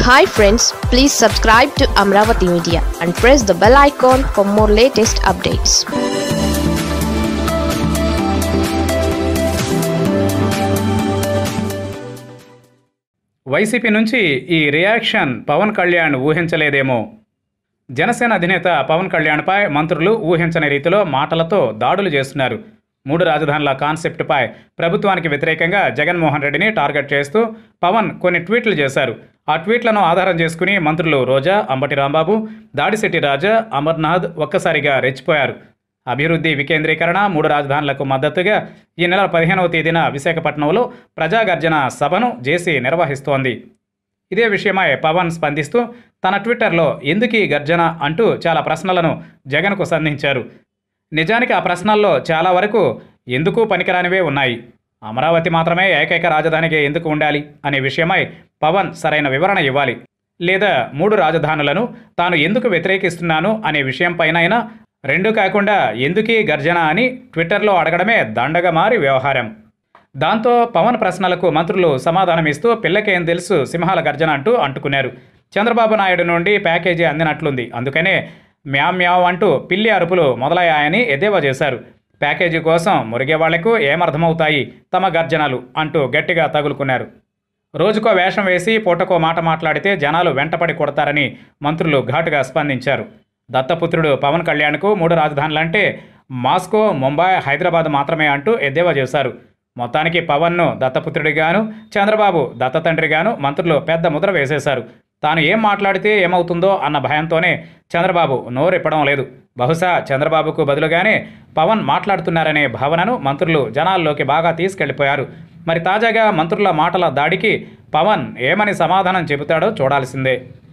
hi friends please subscribe to Amaravati media and press the bell icon for more latest updates YCP నుంచి ఈ reaction Pawan Kalyan ఊహించలేదేమో జనసేన అధినేత పవన్ కళ్యాణ్పై మంత్రులు ఊహించని రీతిలో మాటలతో దాడులు చేస్తున్నారు మూడు రాజధానుల కాన్సెప్ట్పై ప్రభుత్వానికి వ్యతిరేకంగా జగన్మోహన్ రెడ్డిని టార్గెట్ చేస్తూ పవన్ కొన్ని ట్వీట్లు చేశారు ఆ ట్వీట్లను ఆధారం చేసుకుని మంత్రులు రోజా అంబటి రాంబాబు దాడిశెట్టి రాజా అమర్నాథ్ ఒక్కసారిగా రెచ్చిపోయారు అభివృద్ధి వికేంద్రీకరణ మూడు రాజధానులకు మద్దతుగా ఈ నెల పదిహేనవ తేదీన విశాఖపట్నంలో ప్రజాగర్జన సభను జేసీ నిర్వహిస్తోంది ఇదే విషయమై పవన్ స్పందిస్తూ తన ట్విట్టర్లో ఎందుకీ గర్జన అంటూ చాలా ప్రశ్నలను జగన్కు సంధించారు నిజానికి ఆ ప్రశ్నల్లో చాలా వరకు ఎందుకు పనికిరానివే ఉన్నాయి అమరావతి మాత్రమే ఏకైక రాజధానికి ఎందుకు ఉండాలి అనే విషయమై పవన్ సరైన వివరణ ఇవ్వాలి లేదా మూడు రాజధానులను తాను ఎందుకు వ్యతిరేకిస్తున్నాను అనే విషయంపైనైనా రెండు కాకుండా ఎందుకీ గర్జన అని ట్విట్టర్లో అడగడమే దండగా మారి వ్యవహారం దాంతో పవన్ ప్రశ్నలకు మంత్రులు సమాధానమిస్తూ పిల్లకేం తెలుసు సింహాల గర్జన అంటూ అంటుకున్నారు చంద్రబాబు నాయుడు నుండి ప్యాకేజీ అందినట్లుంది అందుకనే మ్యావ్ మ్యావ్ అంటూ పిల్లి అరుపులు మొదలయ్యాయని ఎద్దేవా చేశారు ప్యాకేజీ కోసం మురిగే వాళ్లకు ఏమర్థమవుతాయి తమ గర్జనలు అంటూ గట్టిగా తగులుకున్నారు రోజుకో వేషం వేసి పూటకో మాట మాట్లాడితే జనాలు వెంటపడి కొడతారని మంత్రులు ఘాటుగా స్పందించారు దత్తపుత్రుడు పవన్ కళ్యాణ్కు మూడు రాజధానులంటే మాస్కో ముంబై హైదరాబాద్ మాత్రమే అంటూ ఎద్దేవా చేశారు మొత్తానికి పవన్ను దత్తపుత్రుడిగాను చంద్రబాబు దత్తతండ్రిగాను మంత్రులు పెద్ద ముద్ర వేసేశారు తాను ఏం మాట్లాడితే ఏమవుతుందో అన్న భయంతోనే చంద్రబాబు నోరెప్పడం లేదు బహుశా చంద్రబాబుకు బదులుగానే పవన్ మాట్లాడుతున్నారనే భావనను మంత్రులు జనాల్లోకి బాగా తీసుకెళ్లిపోయారు మరి తాజాగా మంత్రుల మాటల దాడికి పవన్ ఏమని సమాధానం చెబుతాడో చూడాల్సిందే